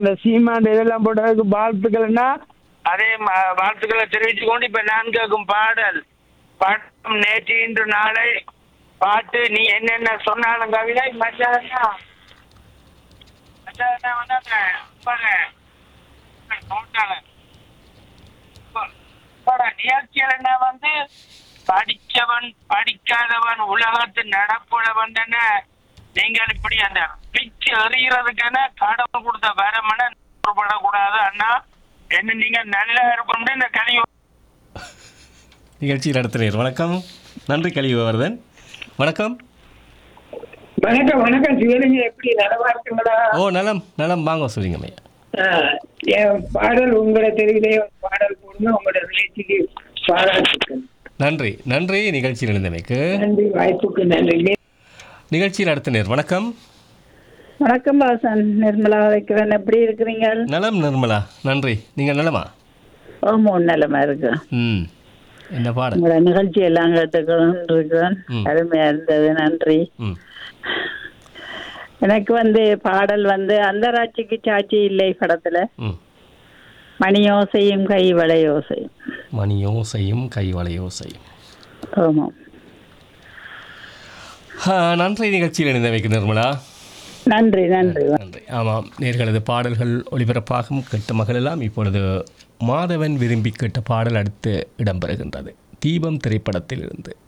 இந்த சீமான் இதெல்லாம் போட்டதுக்கு வாழ்த்துக்கள்னா அதே ம- வாழ்த்துக்களை தெரிவித்து கொண்டு இப்ப நான் கேட்கும் பாடல் பாட்டம் நேற்று இன்று நாளை பாட்டு நீ என்னென்ன சொன்னாலும் கவிதை மச்சானா மச்சானா வந்து அந்த பாரு, நோட்டால. பா- பாரு, நிகழ்ச்சிகள் என்ன வந்து படிச்சவன் படிக்காதவன் உலகத்து நடப்புலவன் நீங்கள் இப்படி அந்த பிச்சு எறிகிறதுக்கான கடவுள் கொடுத்த வரமன படக்கூடாது அண்ணா என்ன நீங்க நல்லா இருக்கணும் இந்த கலியுகம் நிகழ்ச்சி நடத்தினீர் வணக்கம் நன்றி கலிவர்தன் வணக்கம் வணக்கம் வணக்கம் சிவலிங்க எப்படி நலமா இருக்குங்களா ஓ நலம் நலம் வாங்க சொல்லுங்க ஐயா ஆ, என் பாடல் உங்களோட தெருவிலே ஒரு பாடல் போடுங்க உங்களோட நிகழ்ச்சிக்கு பாராட்டுக்கு நன்றி நன்றி நிகழ்ச்சியில் இருந்தமைக்கு நன்றி வாய்ப்புக்கு நன்றி நிகழ்ச்சி நடத்தினீர் வணக்கம் வணக்கம் வாசன் நிர்மலா வைக்கிறேன் எப்படி இருக்கிறீங்க நலம் நிர்மலா நன்றி நீங்கள் நலமா ஓமோ நிலமா இருக்கு ம் என்ன பாடல் உங்களோட நிகழ்ச்சி எல்லாம் கேட்டுக்கொண்டு இருக்கிறேன் ம். அருமையா இருந்தது நன்றி ம் எனக்கு வந்து பாடல் வந்து அந்த ராட்சிக்கு சாட்சி இல்லை படத்துல ம் மணியோசையும் கை வளையோசையும் மணி யோசையும் கைவளை யோசையும் ஆமாம் ஆ, நன்றி நிகழ்ச்சியில் இணைந்தமைக்கு நிர்மலா நன்றி நன்றி நன்றி ஆமாம் நேர்களது பாடல்கள் ஒளிபரப்பாகும் கேட்ட மகளெல்லாம் இப்பொழுது மாதவன் விரும்பி கேட்ட பாடல் அடுத்து இடம்பெறுகின்றது தீபம் திரைப்படத்தில் இருந்து